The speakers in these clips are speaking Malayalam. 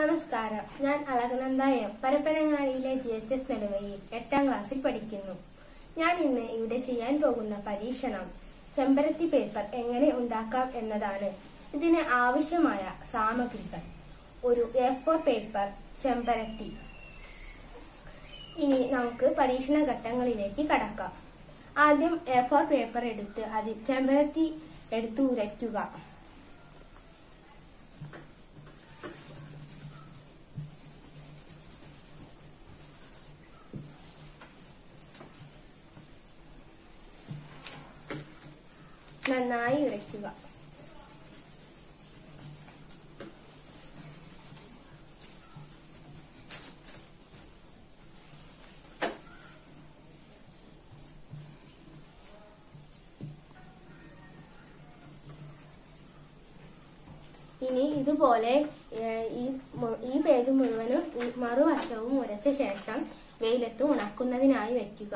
നമസ്കാരം ഞാൻ അളകനന്ദ എം പരപ്പനങ്ങാടിയിലെ ജി എച്ച് എസ് നെടുവയിൽ എട്ടാം ക്ലാസ്സിൽ പഠിക്കുന്നു ഞാൻ ഇന്ന് ഇവിടെ ചെയ്യാൻ പോകുന്ന പരീക്ഷണം ചെമ്പരത്തി പേപ്പർ എങ്ങനെ ഉണ്ടാക്കാം എന്നതാണ് ഇതിന് ആവശ്യമായ സാമഗ്രികൾ ഒരു എ ഫോർ പേപ്പർ ചെമ്പരത്തി ഇനി നമുക്ക് പരീക്ഷണ ഘട്ടങ്ങളിലേക്ക് കടക്കാം ആദ്യം എ ഫോർ പേപ്പർ എടുത്ത് അതിൽ ചെമ്പരത്തി എടുത്ത് ഉരയ്ക്കുക നന്നായി ഉരയ്ക്കുക ഇനി ഇതുപോലെ ഏഹ്, ഈ മു- ഈ പേജ് മുഴുവനും ഈ മറുവശവും ഉരച്ച ശേഷം വെയിലത്ത് ഉണക്കുന്നതിനായി വെക്കുക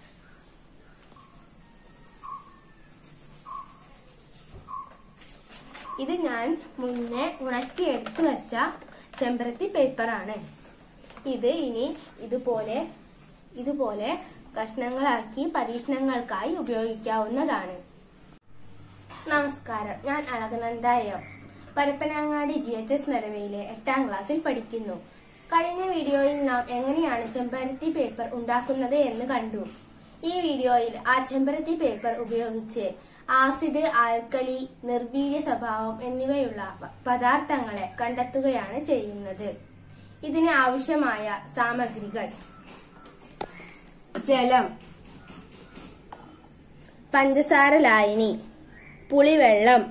ഇത് ഞാൻ മുന്നേ ഉണക്കി എടുത്തു വെച്ച ചെമ്പരത്തി പേപ്പറാണ് ഇത് ഇനി ഇതുപോലെ ഇതുപോലെ കഷ്ണങ്ങളാക്കി പരീക്ഷണങ്ങൾക്കായി ഉപയോഗിക്കാവുന്നതാണ് നമസ്കാരം ഞാൻ Alakananda M Parappanangadi G H S നിലവയിലെ എട്ടാം ക്ലാസ്സിൽ പഠിക്കുന്നു കഴിഞ്ഞ വീഡിയോയിൽ നാം എങ്ങനെയാണ് ചെമ്പരത്തി പേപ്പർ ഉണ്ടാക്കുന്നത് എന്ന് കണ്ടു ഈ വീഡിയോയിൽ ആ ചെമ്പരത്തി പേപ്പർ ഉപയോഗിച്ച് ആസിഡ് ആൽക്കലി നിർവീര്യ സ്വഭാവം എന്നിവയുള്ള പ- പദാർത്ഥങ്ങളെ കണ്ടെത്തുകയാണ് ചെയ്യുന്നത് ഇതിന് ആവശ്യമായ സാമഗ്രികൾ ജലം പഞ്ചസാര ലായനി പുളിവെള്ളം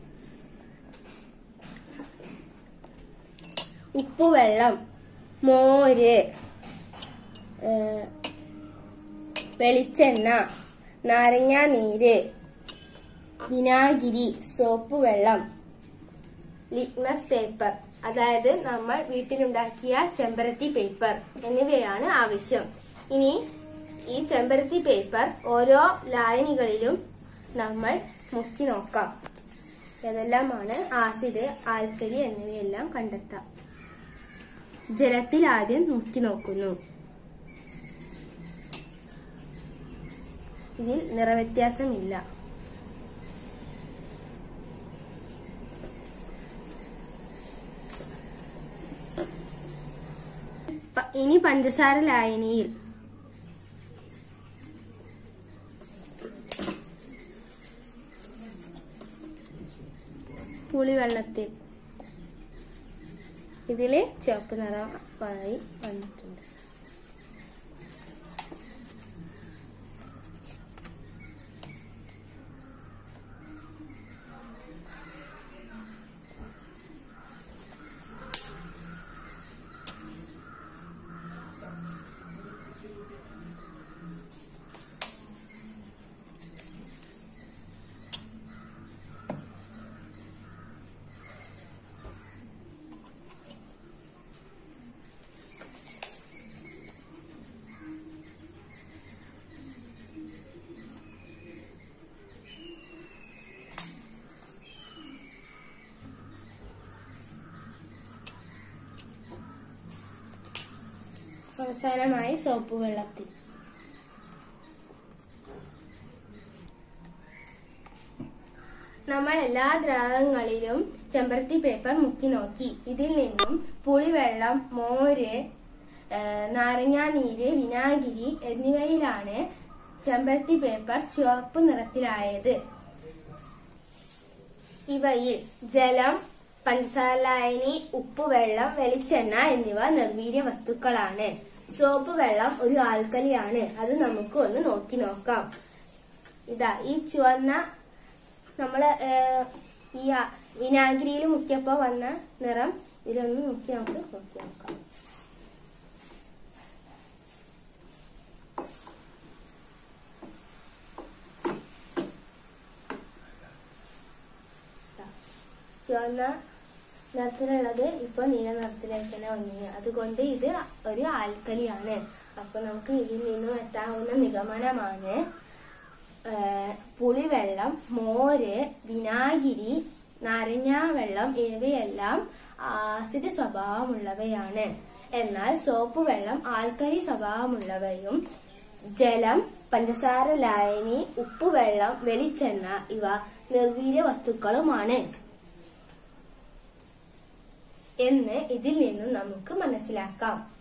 ഉപ്പുവെള്ളം മോര് ഏഹ്, വെളിച്ചെണ്ണ നാരങ്ങാനീര് വിനാഗിരി സോപ്പ് വെള്ളം ലിറ്റ്മസ് പേപ്പർ അതായത് നമ്മൾ വീട്ടിലുണ്ടാക്കിയ ചെമ്പരത്തി പേപ്പർ എന്നിവയാണ് ആവശ്യം ഇനി ഈ ചെമ്പരത്തി പേപ്പർ ഓരോ ലായനികളിലും നമ്മൾ മുക്കി നോക്കാം ഏതെല്ലാമാണ് ആസിഡ് ആൽക്കലി എന്നിവയെല്ലാം കണ്ടെത്താം ജലത്തിൽ ആദ്യം മുക്കി നോക്കുന്നു ഇതിൽ നിറവ്യത്യാസമില്ല പ- ഇനി പഞ്ചസാര ലായനിയിൽ പുളിവെള്ളത്തിൽ ഇതില് ചുവപ്പ് നിറമായി വന്നിട്ടുണ്ട് അവസാനമായി സോപ്പ് വെള്ളത്തിൽ നമ്മൾ എല്ലാ ദ്രാവകങ്ങളിലും ചെമ്പരത്തി പേപ്പർ മുക്കി നോക്കി ഇതിൽ നിന്നും പുളിവെള്ളം മോര് ഏഹ്, നാരങ്ങാനീര് വിനാഗിരി എന്നിവയിലാണ് ചെമ്പരത്തി പേപ്പർ ചുവപ്പ് നിറത്തിലായത് ഇവയിൽ ജലം പഞ്ചസാര ലായനി ഉപ്പുവെള്ളം വെളിച്ചെണ്ണ എന്നിവ നിർവീര്യ വസ്തുക്കളാണ് സോപ്പ് വെള്ളം ഒരു ആൽക്കലിയാണ് അത് നമുക്ക് ഒന്ന് നോക്കി നോക്കാം ഇതാ ഈ ചുവന്ന നമ്മള് ഏഹ്, ഈ ആ- വിനാഗിരിയിൽ മുക്കിയപ്പോ വന്ന നിറം ഇതിലൊന്ന് മുക്കി നമുക്ക് നോക്കി നോക്കാം ദാ, ചുവന്ന നിറത്തിലുള്ളത് ഇപ്പൊ നീല നിറത്തിലേക്ക് തന്നെ വന്നു അതുകൊണ്ട് ഇത് ഒരു ആൽക്കലിയാണ് അപ്പൊ നമുക്ക് ഇതിൽ നിന്നും എത്താവുന്ന നിഗമനമാണ് ഏഹ്, പുളിവെള്ളം മോര് വിനാഗിരി നാരങ്ങാ വെള്ളം എന്നിവയെല്ലാം ആസിഡ് സ്വഭാവമുള്ളവയാണ് എന്നാൽ സോപ്പ് വെള്ളം ആൽക്കലി സ്വഭാവമുള്ളവയും ജലം പഞ്ചസാര ലായനി ഉപ്പുവെള്ളം വെളിച്ചെണ്ണ ഇവ നിർവീര്യ വസ്തുക്കളുമാണ് എന്ന് ഇതിൽ നിന്നും നമുക്ക് മനസ്സിലാക്കാം